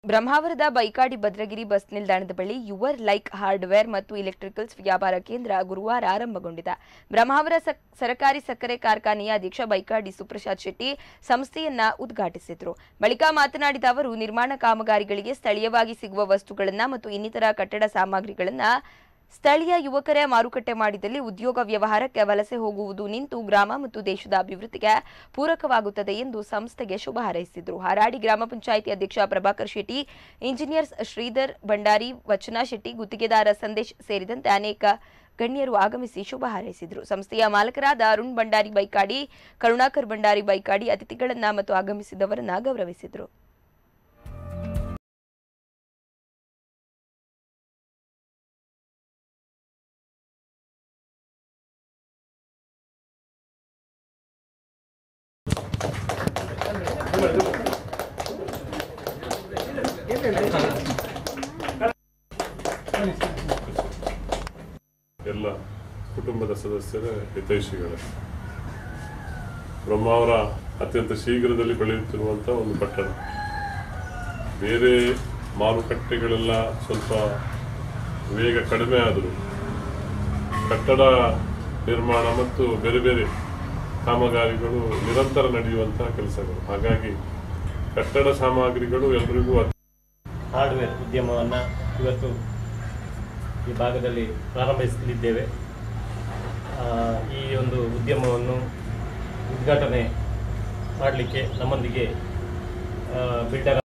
ಬ್ರಹ್ಮಾವರದ Baikady Bhadragiri bus ನಿಲ್ದಾಣದ ಬಳಿ your like hardware ಮತ್ತು ಇಲೆಕ್ಟ್ರಿಕಲ್ಸ್ ವ್ಯಾಪಾರ ಕೇಂದ್ರ ಗುರುವಾರ ಆರಂಭಗೊಂಡಿದೆ ಬ್ರಹ್ಮಾವರ ಸಕ್- ಸರಕಾರಿ ಸಕ್ಕರೆ ಕಾರ್ಖಾನೆಯ ಅಧ್ಯಕ್ಷ ಬೈಕಾಡಿ ಸುಪ್ರಸಾದ್ ಶೆಟ್ಟಿ ಸಂಸ್ಥೆಯನ್ನ ಉದ್ಘಾಟಿಸಿದ್ರು ಬಳಿಕ ಮಾತನಾಡಿದ ಅವರು ನಿರ್ಮಾಣ ಕಾಮಗಾರಿಗಳಿಗೆ ಸ್ಥಳೀಯವಾಗಿ ಸಿಗುವ ವಸ್ತುಗಳನ್ನ ಮತ್ತು ಇನ್ನಿತರ ಕಟ್ಟಡ ಸಾಮಗ್ರಿಗಳನ್ನ ಸ್ಥಳೀಯ ಯುವಕರೇ ಮಾರುಕಟ್ಟೆ ಮಾಡಿದಲ್ಲಿ ಉದ್ಯೋಗ ವ್ಯವಹಾರಕ್ಕೆ ವಲಸೆ ಹೋಗುವುದು ನಿಂತು ಗ್ರಾಮ ಮತ್ತು ದೇಶದ ಅಭಿವೃದ್ಧಿಗೆ ಪೂರಕವಾಗುತ್ತದೆ ಎಂದು ಸಂಸ್ಥೆಗೆ ಶುಭ ಹಾರೈಸಿದರು ಹಾರಾಡಿ ಗ್ರಾಮ ಪಂಚಾಯಿತಿ ಅಧ್ಯಕ್ಷ ಪ್ರಭಾಕರ್ ಶೆಟ್ಟಿ ಇಂಜಿನಿಯರ್ಸ್ ಶ್ರೀಧರ್ ಭಂಡಾರಿ ವಚನಾ ಶೆಟ್ಟಿ ಗುತ್ತಿಗೆದಾರ ಸಂದೇಶ್ ಸೇರಿದಂತೆ ಅನೇಕ ಗಣ್ಯರು ಆಗಮಿಸಿ ಶುಭ ಹಾರೈಸಿದರು ಸಂಸ್ಥೆಯ ಮಾಲಕರಾದ ಅರುಣ್ ಭಂಡಾರಿ ಬೈಕಾಡಿ ಕರುಣಾಕರ್ ಭಂಡಾರಿ ಬೈಕಾಡಿ ಅತಿಥಿಗಳನ್ನ ಮತ್ತು ಆಗಮಿಸಿದವರನ್ನ ಗೌರವಿಸಿದರು ಎಲ್ಲ ಕುಟುಂಬದ ಸದಸ್ಯರ ಹಿತೈಷಿಗಳೇ ಬ್ರಹ್ಮಾವರ ಅತ್ಯಂತ ಶೀಘ್ರದಲ್ಲಿ ಬೆಳೆಯುತ್ತಿರುವಂಥ ಒಂದು ಪಟ್ಟಣ ಬೇರೆ ಮಾರುಕಟ್ಟೆಗಳೆಲ್ಲ ಸ್ವಲ್ಪ ವೇಗ ಕಡಿಮೆ ಆದರೂ ಕಟ್ಟಡ ನಿರ್ಮಾಣ ಮತ್ತು ಬೇರೆ ಬೇರೆ ಕಾಮಗಾರಿಗಳು ನಿರಂತರ ನಡೆಯುವಂತಹ ಕೆಲಸಗಳು ಹಾಗಾಗಿ ಕಟ್ಟಡ ಸಾಮಗ್ರಿಗಳು ಎಲ್ರಿಗೂ ಅತ್ಯ- ಹಾರ್ಡ್ವೇರ್ ಉದ್ಯಮವನ್ನು ಇವತ್ತು ಈ ಭಾಗದಲ್ಲಿ ಪ್ರಾರಂಭಿಸಲಿದ್ದೇವೆ ಆ, ಈ ಒಂದು ಉದ್ಯಮವನ್ನು ಉದ್ಘಾಟನೆ ಮಾಡಲಿಕ್ಕೆ ನಮ್ಮೊಂದಿಗೆ ಬಿಲ್ಡರ್